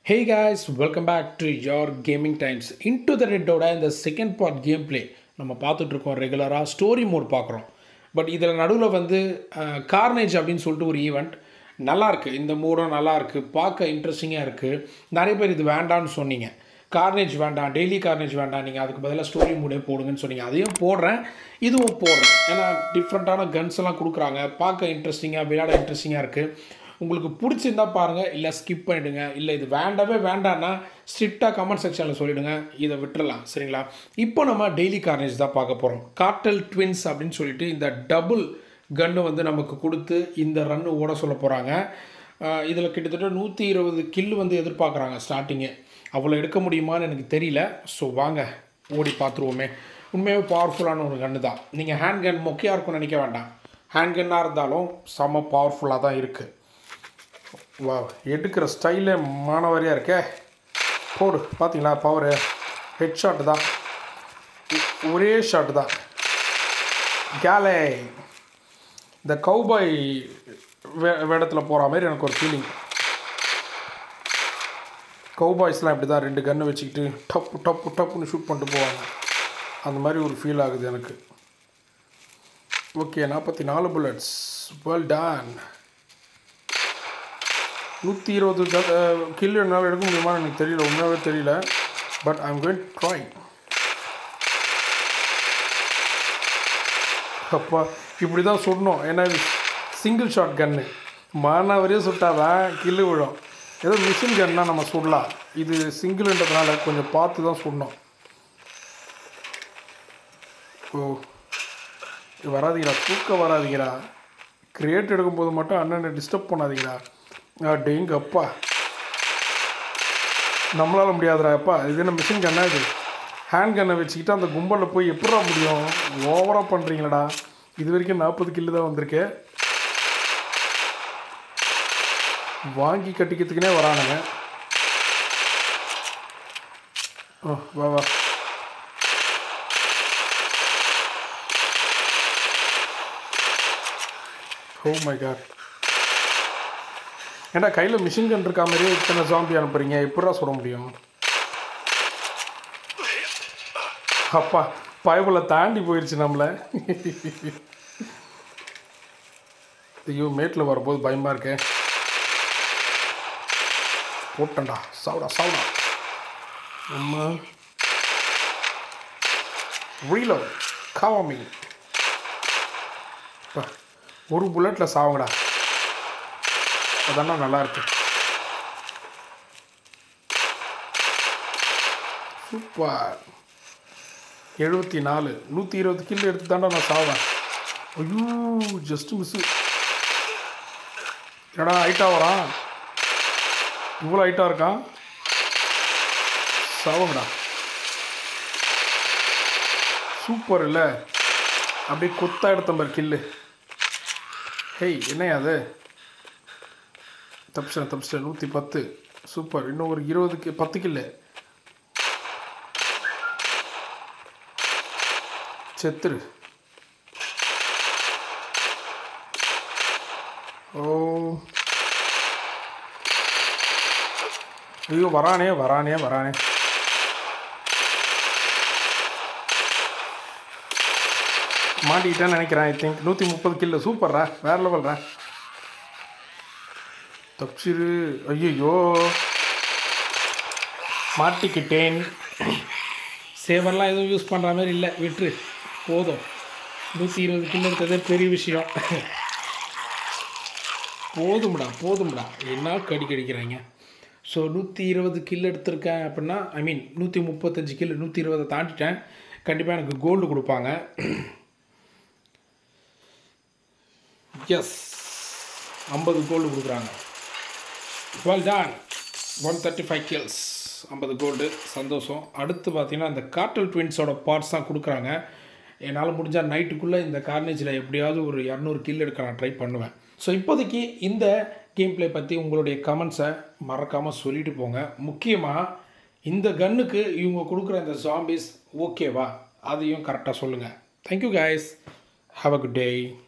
hey guys welcome back to your gaming times into the ரெட்டோட இந்த second part game play நம்ம பார்த்துட்ருக்கோம் ரெகுலராக ஸ்டோரி மோட் பார்க்குறோம் பட் இதில் நடுவில் வந்து கார்னேஜ் அப்படின்னு சொல்லிட்டு ஒரு ஈவெண்ட் நல்லாயிருக்கு இந்த மூடும் நல்லாயிருக்கு பார்க்க இன்ட்ரெஸ்டிங்காக இருக்குது நிறைய பேர் இது வேண்டான்னு சொன்னீங்க கார்னேஜ் வேண்டாம் டெய்லி கார்னேஜ் வேண்டாம் நீங்கள் அதுக்கு பதிலாக ஸ்டோரி மூடே போடுங்கன்னு சொன்னீங்க அதையும் போடுறேன் இதுவும் போடுறேன் ஏன்னா டிஃப்ரெண்ட்டான கன்ஸ் எல்லாம் கொடுக்குறாங்க பார்க்க இன்ட்ரெஸ்டிங்காக விளையாட இன்ட்ரெஸ்டிங்காக இருக்குது உங்களுக்கு பிடிச்சிருந்தா பாருங்கள் இல்லை ஸ்கிப் பண்ணிவிடுங்க இல்லை இது வேண்டவே வேண்டான்னா ஸ்ட்ரிக்டாக கமெண்ட் செக்ஷனில் சொல்லிவிடுங்க இதை விட்டுறலாம் சரிங்களா இப்போ நம்ம டெய்லி கார்னேஜ் தான் பார்க்க போகிறோம் கார்டல் ட்வின்ஸ் அப்படின்னு சொல்லிட்டு இந்த டபுள் கன்று வந்து நமக்கு கொடுத்து இந்த ரன்னு ஓட சொல்ல போகிறாங்க இதில் கிட்டத்தட்ட நூற்றி இருபது கில் வந்து எதிர்பார்க்குறாங்க ஸ்டார்டிங்கு அவ்வளோ எடுக்க முடியுமான்னு எனக்கு தெரியல ஸோ வாங்க ஓடி பார்த்துருவோமே உண்மையாகவே பவர்ஃபுல்லான ஒரு கன்று தான் நீங்கள் ஹேண்ட் கன் மொக்கையாக இருக்கும்னு நினைக்க வேண்டாம் ஹேண்ட் கன்னாக இருந்தாலும் செம்ம பவர்ஃபுல்லாக தான் இருக்குது வா எடுக்கிற ஸ்டைலே மானவரியாக இருக்கே போடு பார்த்தீங்களா பவரு ஹெட் ஷாட் தான் ஒ- ஒரே ஷாட் தான் கேலே இந்த கௌபாய் வே வேடத்தில் போகிற மாதிரி எனக்கு ஒரு ஃபீலிங் கௌபாய்ஸ்லாம் இப்படி தான் ரெண்டு கன்று வச்சுக்கிட்டு டப்பு டப்பு டப்புன்னு ஷூட் பண்ணிட்டு போவாங்க அந்த மாதிரி ஒரு ஃபீல் ஆகுது எனக்கு ஓகே நாற்பத்தி நாலு புல்லட்ஸ் வெல் டான் நூற்றி இருபது கிலோ என்னால் எடுக்க முடியுமான்னு எனக்கு தெரியல உண்மையாகவே தெரியல பட் ஐம் கோயிங் ட்ரை அப்பா இப்படி தான் சுடணும் ஏன்னா இது சிங்கிள் ஷாட் கன்னு மானாவரியே சுட்டாதான் கில்லு விழும் ஏதோ மிஷின் கன்னா நம்ம சுடலாம் இது சிங்கிள்ன்றதுனால கொஞ்சம் பார்த்து தான் சுடணும் ஓ இது வராதீங்கடா தூக்கம் வராதீங்கடா கிரியேட் எடுக்கும்போது மட்டும் அண்ணனை டிஸ்டர்ப் பண்ணாதீங்கடா டேங்க அப்பா நம்மளால முடியாதுடா அப்பா இது என்ன மிஷின் கன்னா இது ஹேண்ட் கன்னை வச்சுக்கிட்டு அந்த கும்பலில் போய் எப்படா முடியும் ஓவராக பண்ணுறீங்களடா இது வரைக்கும் நாற்பது கில்லு தான் வந்திருக்கேன் வாங்கி கட்டிக்கிறதுக்குனே வரானுங்க ஓ வா வா ஓ மை காட் ஏன்டா கையில் மிஷின் கன் இருக்கா மாதிரியே இத்தனை ஜாம்பி அனுப்புறீங்க எப்படா சுட முடியும் அப்பா பயபுல தாண்டி போயிடுச்சு நம்மளை ஐயோ மேட்டில் வரும்போது பயமாக இருக்கே போட்டண்டா சாவுடா சாவுடா அம்மா ரீலோ காவாமி அப்பா, ஒரு புல்லட்டில் சாவுங்கடா அதெல்லாம் நல்லா இருக்கு சூப்பர் எழுபத்தி நாலு நூற்றி இருபது கிலோ எடுத்து தாண்டா நான் சாவேன் ஐயோ ஜஸ்ட் மிஸ்ஸு என்னடா ஹைட்டாக வரான் இவ்வளோ ஹைட்டாக இருக்கான் சாவுங்கடா சூப்பர் இல்லை அப்படியே கொத்தா எடுத்த மாதிரி கில்லு ஹேய் என்னையா அது தப்பிச்சேன் தப்பிச்சேன் நூற்றி பத்து சூப்பர் இன்னும் ஒரு இருபதுக்கு பத்து கில்லு செத்துரு ஓ ஐயோ வரானே வரானே வரானே மாட்டிக்கிட்டேன்னு நினைக்கிறேன் ஐ திங்க் நூற்றி முப்பது கிலோ சூப்பர்ரா வேறு லெவல்ரா தப்சிரு ஐயோ மாட்டிக்கிட்டேன் சேவர்லாம் எதுவும் யூஸ் பண்ணுற மாதிரி இல்லை விட்டுரு போதும் நூற்றி இருபது கிலோ இருக்கிறதே பெரிய விஷயம் போதும்டா போதும்டா என்ன கடி கடிக்கிறாங்க ஸோ நூற்றி இருபது கில் எடுத்திருக்கேன் அப்படின்னா ஐ மீன் நூற்றி முப்பத்தஞ்சு கில் நூற்றி இருபதை தாண்டிட்டேன் கண்டிப்பாக எனக்கு கோல்டு கொடுப்பாங்க எஸ் ஐம்பது கோல்டு கொடுக்குறாங்க well done one thirty five kills ஐம்பது கோல்டு சந்தோஷம் அடுத்து பார்த்தீங்கன்னா இந்த கார்டல் ட்வின்ஸோட பார்ட்ஸ் தான் கொடுக்குறாங்க என்னால் முடிஞ்சால் நைட்டுக்குள்ளே இந்த கார்னேஜில் எப்படியாவது ஒரு இரநூறு கில் எடுக்க நான் ட்ரை பண்ணுவேன் ஸோ இப்போதைக்கு இந்த கேம் ப்ளே பற்றி உங்களுடைய கமெண்ட்ஸை மறக்காமல் சொல்லிட்டு போங்க முக்கியமாக இந்த கன்னுக்கு இவங்க கொடுக்குற இந்த ஜாம்பிஸ் ஓகேவா அதையும் கரெக்டாக சொல்லுங்கள் thank you guys have a good day